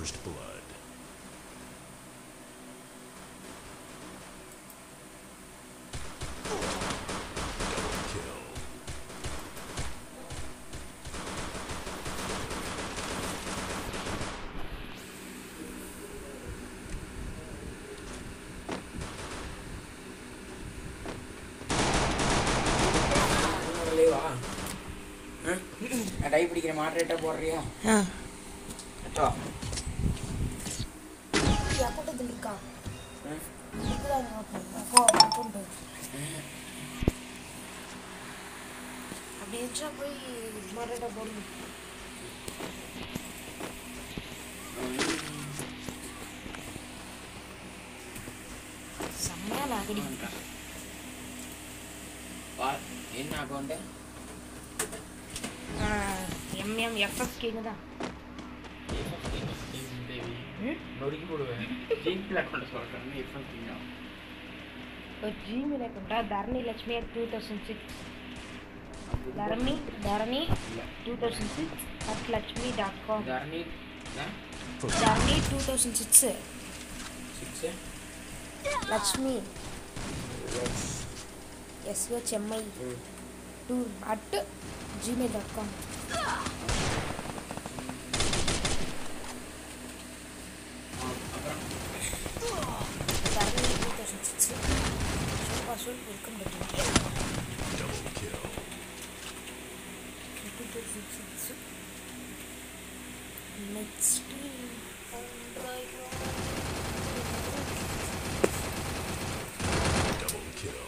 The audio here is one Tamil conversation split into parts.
First blood. Double kill. இல்லையா டை பிடிக்கிற மாட்ரேட்டா போடுறியா ஆ அச்சோ அக்கௌண்ட் இருக்கா ம். அக்கௌண்ட் அப்படி இருந்துச்சா போய் மரடா போடுங்க செம்மையா லாகடி வா என்ன அக்கௌண்ட்டு எம்எம் எஃப்எஃப்கேங்க தான் ம்? நொறுக்கி போடுவேன் ஜிபியில் அக்கௌண்ட் சொல்கிறேன் இப்போ ஒரு ஜிமெயில் அக்கௌண்ட்டா Dharani Lakshmi two thousand six Dharani Dharani இல்லை two thousand six at Lakshmi dot com Dharani Dharani two thousand six six Lakshmi SHMI two at Gmail dot com அப்புறம் Dharani two thousand six password welcome button Double kill. Two thousand six next Double kill.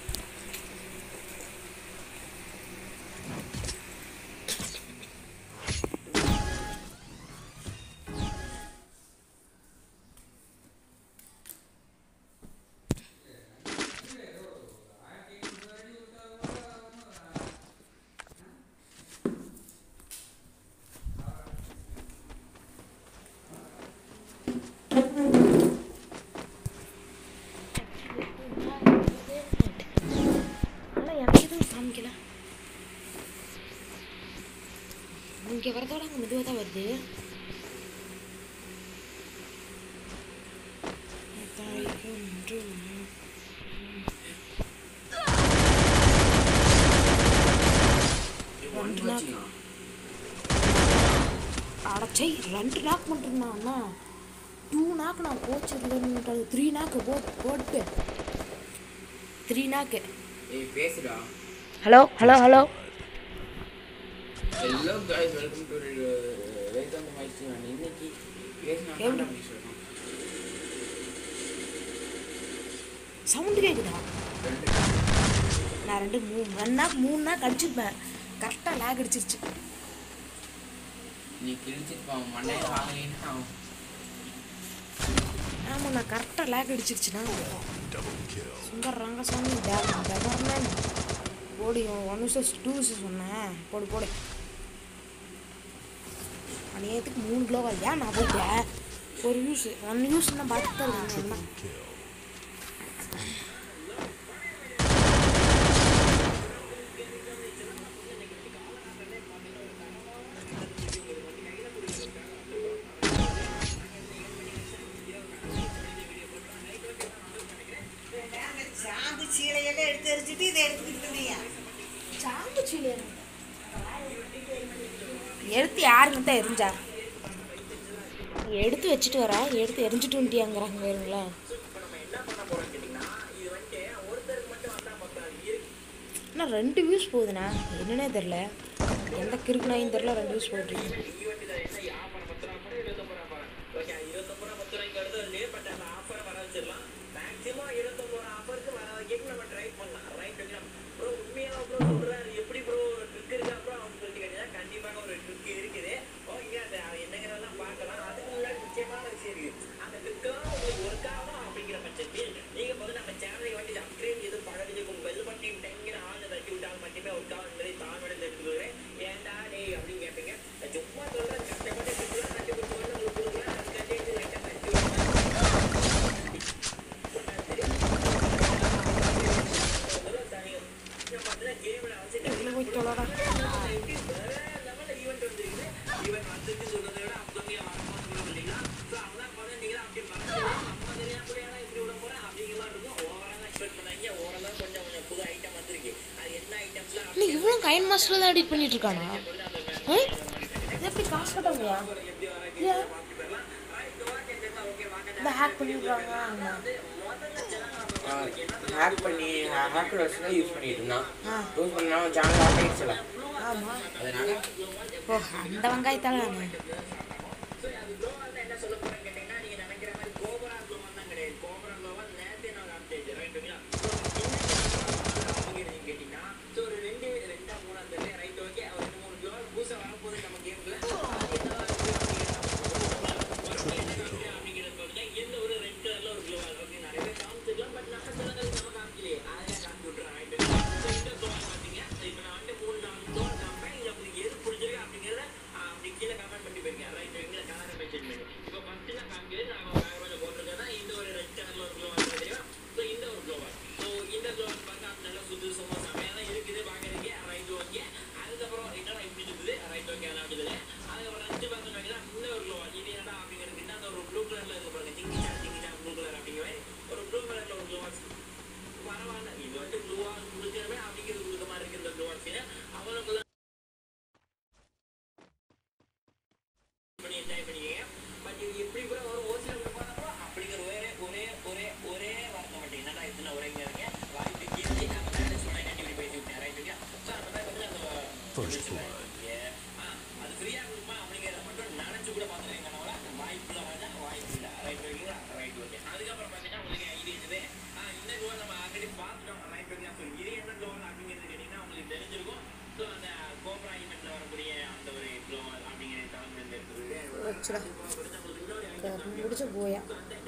ஆனால் எனக்கு எதுவும் காமிக்கல இங்கே வரதோட அங்கே மெதுவாக தான் வருது ரெண்டு நாள் அடச்சை ரெண்டு நாக் பண்ணுறேண்ணா அண்ணா டூ நாக்கு நான் போச்சு த்ரீ நாக்கு போ போட்டு த்ரீ நாக்கு ஏய் பேசுடா hello hello hello hello guys welcome to welcome to my stream இன்னைக்கு பேசினா எப்படி? அப்படி சொல்றேன் சவுண்டு கேட்குதா ரெண்டு நான் ரெண்டு மூணு ரெண்டு நாள் மூணு நாள் கடிச்சிருப்பேன் கரெக்டாக லேக் அடிச்சிருச்சு நீ கிழிச்சிருப்பான் மண்டையை வாங்கலைன்னா ஆமாம் நான் கரெக்டாக லேக் அடிச்சிருச்சுண்ணா Double kill. சுந்தர் ரங்கசாமி பெதர்மேன் போடி ஒன் விசஸ் டூ விசஸ் சொன்னேன் போடு போடு அநியத்துக்கு மூணு கிலோ ஏன் நான் போட்டேன் ஒரு யூஸ் ஒன் யூஸ் நான் பார்த்துட்டு தான் இருந்தேன் Kill. சாந்து சீலையெல்லாம் எடுத்து எரிச்சிட்டு இதை எடுத்துக்கிட்டு இருந்தீங்க சாம்புச்சிலே எடுத்து யாருங்க தான் எரிஞ்சா எடுத்து வச்சுட்டு வரா எடுத்து எரிஞ்சிட்டு வந்துட்டியாங்கிறாங்க வேறுங்களேன் அண்ணா ரெண்டு வியூஸ் போகுதுண்ணா என்னன்னே தெரில எந்த கிறுக்கு நாயும் தெரில ரெண்டு வியூஸ் போயிட்டுருக்கு கைன் மாஸ்டர் தான் எடிட் பண்ணிட்டு இருக்கானா ஆ? இது எப்படி காசு கட்டலையா ஏன் இந்த ஹேக் பண்ணிடுறாங்க ஹேக் பண்ணி ஹேக்கர் வச்சு தான் யூஸ் பண்ணிட்டு இருந்தான் ஆ. யூஸ் பண்ணா சேனல் ஆஃப் ஆயிடுச்சுல ஆமா அதனால ஓ அந்த வெங்காயத்தால தானே First blood. வச்சுடா முடிச்ச போயா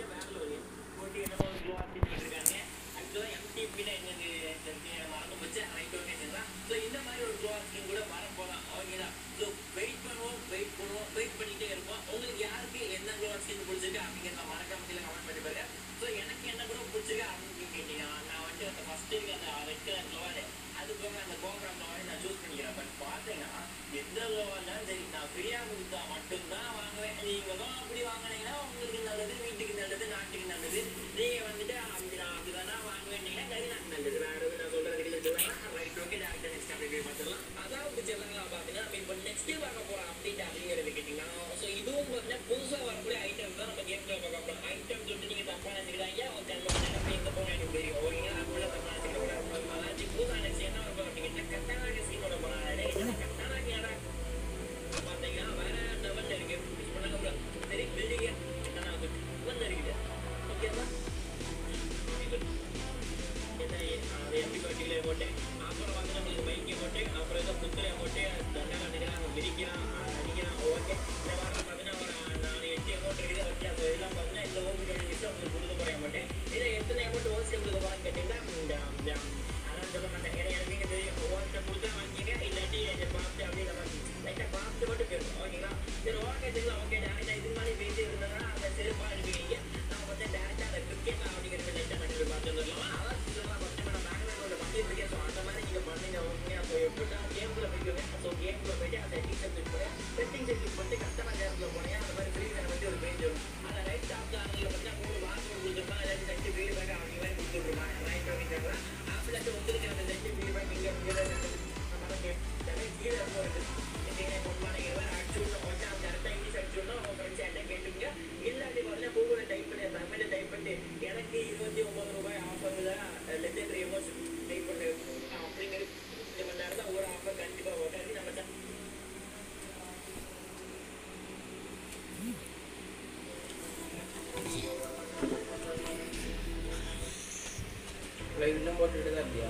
இன்னும் போட்டுட்டு தான் இருக்கியா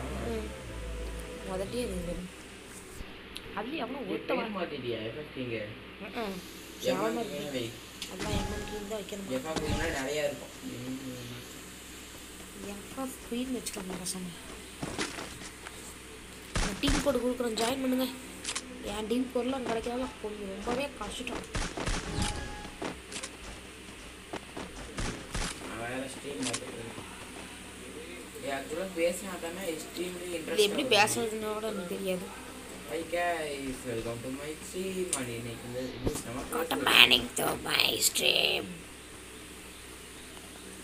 முதட்டே இருந்தது அதுலேயும் எவ்வளோ ஒட்ட ஒட்ட மாட்டிட்டியா எஃபெக்டிங்க ம் கேவலமாக இருக்கு வை அதான் எம்என்கி தான் வைக்கணும் எஃபெக்டிங்னா நிறையா இருக்கும் எப்போ ஸ்க்ரீன் வச்சுக்கோங்க பசங்க நான் டீம் கோடு கொடுக்குறேன் ஜாயின் பண்ணுங்க என் டீம் கோடெலாம் கிடைக்காம கொஞ்சம் ரொம்பவே கஷ்டம் வேற ஸ்ட்ரீம் மாட்டுறது ஆக்சுவலாக பேசினா தானே எக்ஸ்ட்ரீம்லி இது இன்ட்ரெஸ்ட் எப்படி பேசுறதுன்னு கூட எனக்கு தெரியாது Hi guys, welcome to my stream. மணி இன்னைக்கு இந்த இது நம்ம Got a panic to my stream.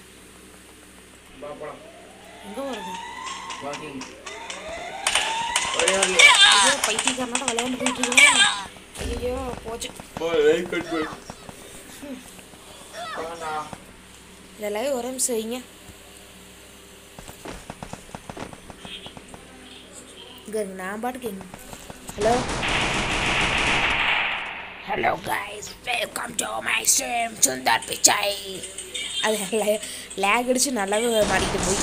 பார்க்கலாம் எங்கே வருது வாக்கிங் ஒரே ஒரு ஐயோ பைத்தியக்காரனோட விளையாண்டு போயிட்டு இருக்கேன் ஐயோ போச்சு பால் லைக் கட் பண்ணு போடா இந்த லைவ் ஒரே நிமிஷம் வைங்க இங்கே இருங்க, நான் பாட்டுக்கு எங்க hello hello guys welcome to my stream Sundar Pichai அது லேக் அடிச்சு நல்லாவே மாட்டிட்டு போய்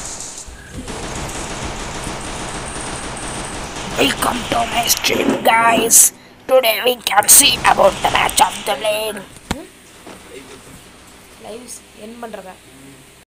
Welcome to my stream, guys. Today we can see about the match of the league. Lives என் பண்ணுறதா